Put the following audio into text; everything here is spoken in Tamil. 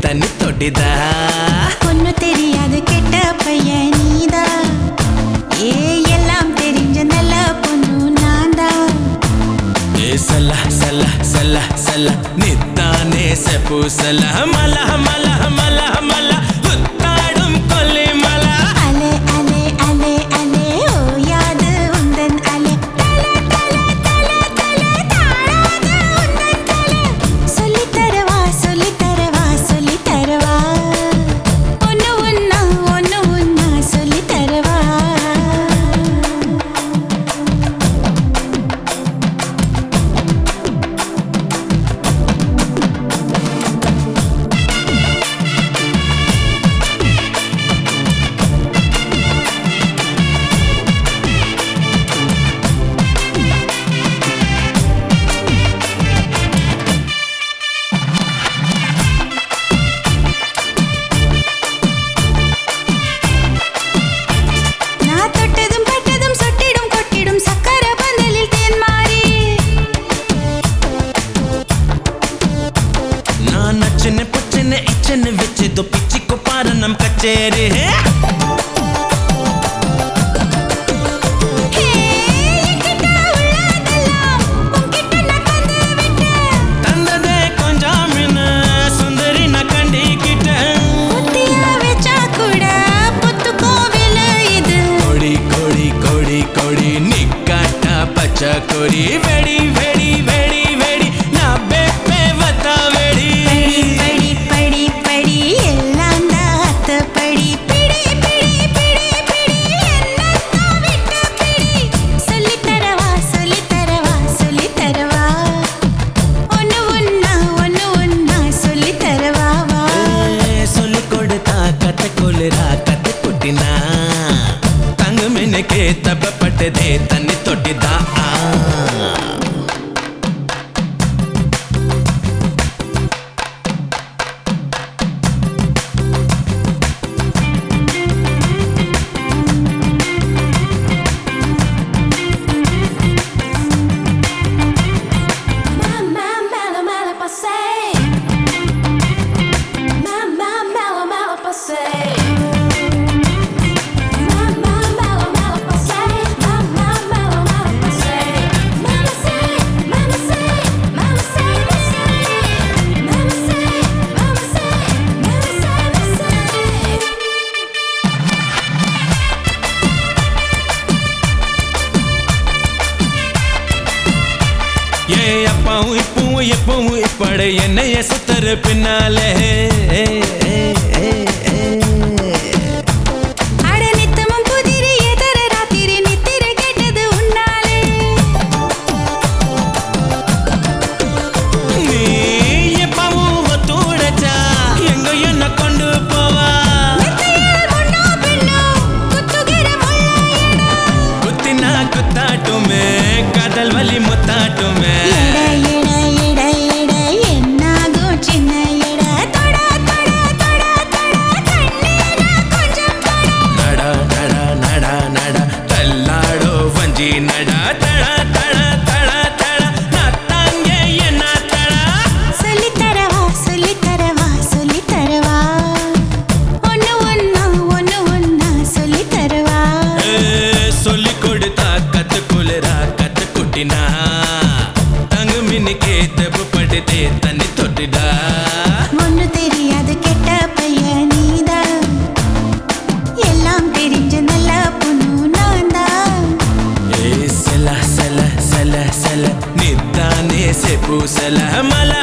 தண்ணி தொட்டிதா ஒண்ணு தெரியாது கெட்ட பையன் நீதா ஏ எல்லாம் தெரிஞ்ச நல்ல பொண்ணு நான்தான் ஏ சல சல சல சல நித்தானே செப்பு சல மல மல மல மல புத்தாடும் கொல்லி மல அலே அலே அலே அலே ஓயாது உந்தன் அலே தல தல தல தல தாழாது உந்தன் தல சொல்லி தரவா சொல்லி தரவா சொல்லி தரவா ஒன்னு ஒன்னா ஒன்னு ஒன்னா சொல்லி தரவா நான் தொட்டதும் பட்டதும் சொட்டிடும் கொட்டிடும் சக்கர பந்தலில் தேன் மாறி நான் நச்சனை பச்சனை இச்சனை வச்சதோ பிச்சிக்கோ பாரு நம் கச்சேரி ஹே என்கிட்ட உள்ளதெல்லாம் உன்கிட்ட நான் தந்து விட்டேன் தந்ததே கொஞ்சம் மின்ன சுந்தரி நான் கண்டிக்கிட்டேன் புத்தியா வச்சா கூட புத்து கோவில் இது கொடி கொடி கொடி கொடி நிக்காட்டா பச்சை கொடி வெடி வெடி வெடி வெடி நான் பெப்பே வத்தா வெடி படி படி படி படி எல்லாம் தாத்த படி பிடி பிடி பிடி பிடி என்னத்தான் விட்டு பிடி சொல்லி தரவா சொல்லி தரவா சொல்லி தரவா ஒன்னு ஒன்னா ஒன்னு ஒன்னா சொல்லி தரவா வா சொல்லி கொடுத்தா கத்த கொலுரா கத்த கொட்டினா தங்கு மின்னுக்கு தப்பப்பட்டதே தண்ணி தொட்டிதா ஆ. Mamma mela mela passei Mamma mela mela passei Mamma mela mela passei Mamma mela mela passei Mama sei, mama sei, mama sei, mama sei Mama sei, mama sei, mama sei, mama sei ஏ அப்பாவும் இப்பவும் எப்பவும் இப்பட என்னைய சுத்தரு பின்னாலே அட நித்தமும் புதிரி எதர ராத்திரி நித்திர கேட்டது உன்னாலே நீ எப்பவும் ஒத்துழைச்சா எங்க என்ன கொண்டு போவா மெத்தையில் முன்னோ பின்னோ குத்துகிற முள்ளாயடா குத்தினா குத்தாட்டுமே காதல் வலி முத்தாட்டுமே எட எட எட எட என்னாகும் சின்ன எட தொட தொட தொட தொட கண்ணீரா கொஞ்சம் தொட நடா நடா நடா நடா தள்ளாடோ வஞ்சி நடா தட தட தட தட நத்தாங்க என்ன தடா சொல்லி தரவா சொல்லி தரவா சொல்லி தரவா ஒன்னு ஒன்னா ஒன்னு ஒன்னா சொல்லி தரவா சொல்லி கொடுத்தா கத்து குளிரா கத்து குட்டினா தங்கு மின்னுக்கே தெப்பு படுதே தண்ணி தொட்டுடா ஒன்னு தெரியாது கெட்ட பையன் நீதான் எல்லாம் தெரிஞ்ச நல்ல பொண்ணு நான்தான் ஏ செல செல செல செல நித்தானே செப்பு செல மல